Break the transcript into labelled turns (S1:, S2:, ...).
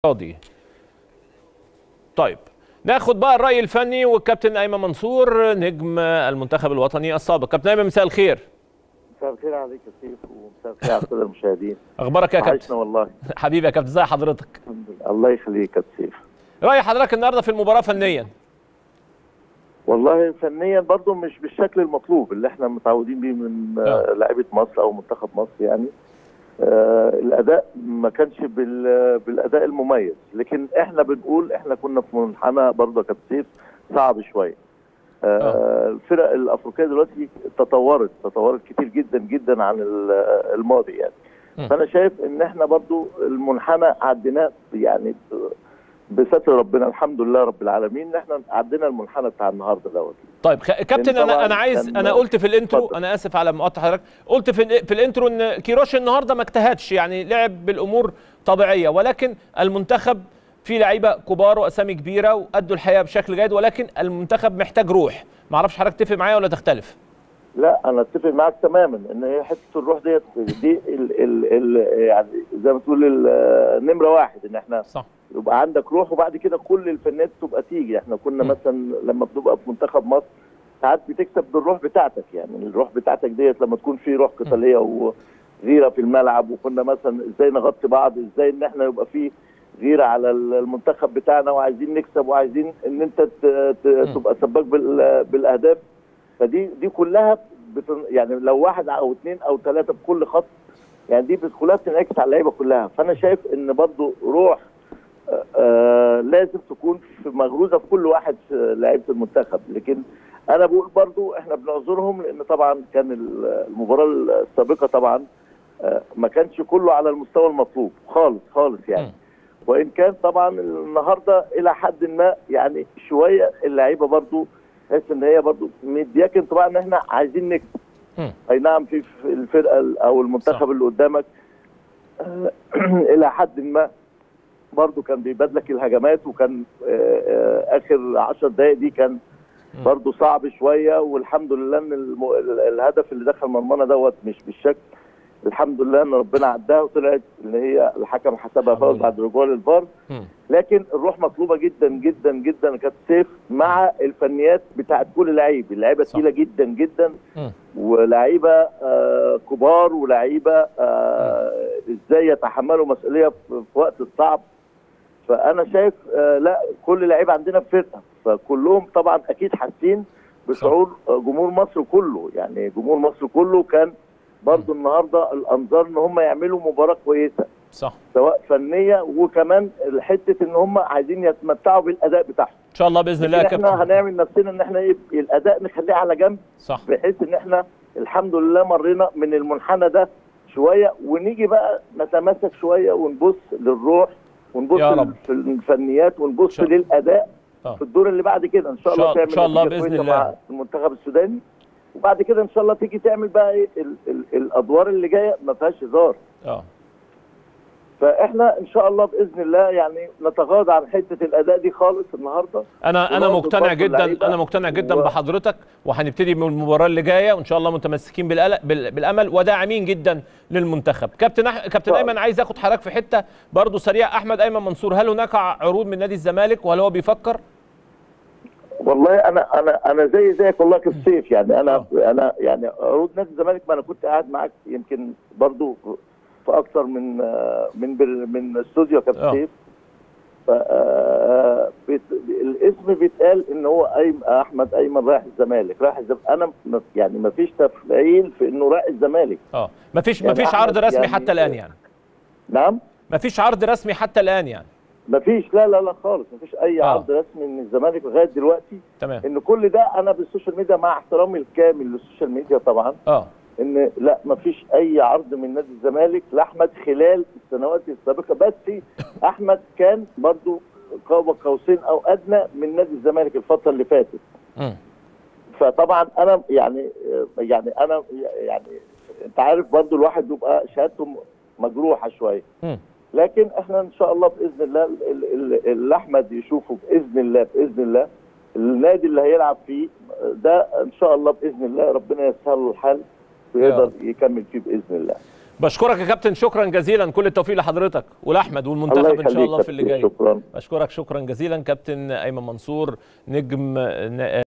S1: راضي طيب ناخد بقى الرأي الفني والكابتن أيمن منصور نجم المنتخب الوطني السابق كابتن أيمن مساء الخير
S2: مساء الخير عليك يا سيف ومساء الخير على الساده المشاهدين
S1: أخبارك يا كابتن
S2: وحشنا والله
S1: حبيبي يا كابتن ازي حضرتك
S2: الحمد لله الله يخليك يا كابتن سيف
S1: رأي حضرتك النهارده في المباراة فنيا
S2: والله فنيا برضو مش بالشكل المطلوب اللي احنا متعودين بيه من
S1: آه.
S2: آه، لعيبه مصر او منتخب مصر يعني آه الاداء ما كانش بال- بالاداء المميز لكن احنا بنقول احنا كنا في منحنى برضه يا كابتن سيف صعب شويه آه الفرق الافريقيه دلوقتي تطورت تطورت كتير جدا جدا عن ال- الماضي يعني
S1: مم.
S2: فانا شايف ان احنا برضو المنحنى عديناه يعني بستر ربنا الحمد لله رب العالمين ان احنا عدينا المنحنى بتاع النهارده دوت
S1: طيب خ... كابتن انا
S2: طبعاً
S1: انا عايز
S2: كان-
S1: انا قلت في الانترو
S2: اتفضل.
S1: انا اسف على مقاطعه حضرتك قلت في ال- في الانترو ان كيروش النهارده ما اجتهدش يعني لعب بالامور طبيعيه ولكن المنتخب فيه لعيبه كبار واسامي كبيره وادوا الحقيقه بشكل جيد ولكن المنتخب محتاج روح ما اعرفش حضرتك تتفق معايا ولا تختلف
S2: لا انا اتفق معاك تماما ان هي حته الروح ديت دي ال ال ال يعني زي ما تقول ال- نمره واحد ان احنا
S1: صح
S2: يبقى عندك روح وبعد كده كل الفنيات تبقى تيجي احنا كنا
S1: م.
S2: مثلا لما بنبقى في منتخب مصر ساعات بتكسب بالروح بتاعتك يعني الروح بتاعتك ديت لما تكون في روح قتاليه وغيره في الملعب وكنا مثلا ازاي نغطي بعض ازاي ان احنا يبقى في غيره على المنتخب بتاعنا وعايزين نكسب وعايزين ان انت ت- ت- تبقى سباك بال- بالاهداف فدي دي كلها بتن يعني لو واحد او اثنين او ثلاثه بكل خط يعني دي بت- كلها بتنعكس على اللعيبه كلها فانا شايف ان برضو روح آه، آه لازم تكون في مغروزه في كل واحد في لعيبه المنتخب لكن انا بقول برضو احنا بنعذرهم لان طبعا كان ال- المباراه السابقه طبعا آه، ما كانش كله على المستوى المطلوب خالص خالص يعني
S1: مم.
S2: وان كان طبعا النهارده الى حد ما يعني شويه اللعيبه برضو تحس ان هي برضو مدياك انطباع ان احنا عايزين نكسب
S1: مم.
S2: اي نعم في في الفرقه ال- او المنتخب
S1: صح.
S2: اللي قدامك آه، الى حد ما برضو كان بيبادلك الهجمات وكان آه، آه، اخر 10 دقائق دي كان
S1: مم.
S2: برضو صعب شويه والحمد لله ان الم- ال- الهدف اللي دخل مرمانا دوت مش بالشكل الحمد لله ان ربنا عداها وطلعت اللي هي الحكم حسبها
S1: الحمد
S2: فاول
S1: لله.
S2: بعد رجوع للفار
S1: مم.
S2: لكن الروح مطلوبه جدا جدا جدا كانت سيف مع الفنيات بتاعت كل لعيب اللعيبه
S1: صح.
S2: تقيله جدا جدا
S1: مم.
S2: ولاعيبه آه كبار ولاعيبه آه ازاي يتحملوا مسؤوليه في في وقت الصعب فانا شايف آه لا كل لعيب عندنا في فرقه فكلهم طبعا اكيد حاسين بشعور آه، جمهور مصر كله يعني جمهور مصر كله كان برضو النهارده الانظار ان هم يعملوا مباراه كويسه
S1: صح
S2: سواء فنيه وكمان حته ان هم عايزين يتمتعوا بالاداء بتاعهم
S1: ان شاء الله باذن الله يا
S2: لكن احنا
S1: كابتن
S2: هنعمل نفسنا ان احنا ايه الاداء نخليه على جنب
S1: صح
S2: بحيث ان احنا الحمد لله مرينا من المنحنى ده شويه ونيجي بقى نتماسك شويه ونبص للروح ونبص
S1: يا رب.
S2: في الفنيات ونبص
S1: شاء-
S2: للاداء
S1: آه.
S2: في الدور اللي بعد كده ان شاء
S1: إن شاء-
S2: الله تعمل
S1: إن شاء الله
S2: نتيجة
S1: بإذن
S2: كويسة
S1: الله.
S2: مع المنتخب السوداني وبعد كده ان شاء الله تيجي تعمل بقى ايه ال ال الادوار اللي جايه ما فيهاش هزار
S1: اه
S2: فاحنا ان شاء الله باذن الله يعني نتغاضى عن حته الاداء دي خالص النهارده
S1: انا انا
S2: وبرضه
S1: مقتنع
S2: برضه
S1: جدا
S2: اللعيبة
S1: انا مقتنع جدا
S2: و-
S1: بحضرتك وهنبتدي من المباراه اللي جايه وان شاء الله متمسكين بالقلق بال- بالامل وداعمين جدا للمنتخب كابتن أح... كابتن
S2: طبعا.
S1: ايمن عايز اخد حضرتك في حته برضه سريع احمد ايمن منصور هل هناك عروض من نادي الزمالك وهل هو بيفكر
S2: والله انا انا انا زي زيك والله كالسيف يعني انا
S1: آه.
S2: انا يعني عروض نادي الزمالك ما انا كنت قاعد معاك يمكن برضو في اكتر من آه، من بر- من استوديو
S1: آه.
S2: كالسيف ف آه، بيت- الاسم بيتقال ان هو أيم احمد ايمن رايح الزمالك رايح الزمالك انا م- يعني ما فيش تفعيل في انه رايح الزمالك
S1: اه مفيش
S2: يعني
S1: مفيش عرض
S2: أحمد
S1: رسمي
S2: يعني-
S1: حتى الان يعني
S2: نعم
S1: مفيش عرض رسمي حتى الان يعني
S2: ما فيش لا لا لا خالص ما فيش اي
S1: آه.
S2: عرض رسمي من الزمالك لغايه دلوقتي
S1: تمام
S2: ان كل ده انا بالسوشيال ميديا مع احترامي الكامل للسوشيال ميديا طبعا
S1: اه
S2: ان لا ما فيش اي عرض من نادي الزمالك لاحمد خلال السنوات السابقه بس احمد كان برضو قاب قوسين او ادنى من نادي الزمالك الفتره اللي فاتت
S1: مم.
S2: فطبعا انا يعني يعني انا يعني انت عارف برضو الواحد بيبقى شهادته مجروحه شويه
S1: مم.
S2: لكن احنا ان شاء الله باذن الله ال- ال- ال- اللي احمد يشوفه باذن الله باذن الله النادي اللي هيلعب فيه ده ان شاء الله باذن الله ربنا يسهل له الحال
S1: يا
S2: ويقدر
S1: رب.
S2: يكمل فيه باذن الله
S1: بشكرك يا كابتن شكرا جزيلا كل التوفيق لحضرتك ولاحمد
S2: الله
S1: والمنتخب ان شاء
S2: يخليك
S1: الله في اللي
S2: كابتن،
S1: جاي
S2: شكرا
S1: بشكرك شكرا جزيلا كابتن ايمن منصور نجم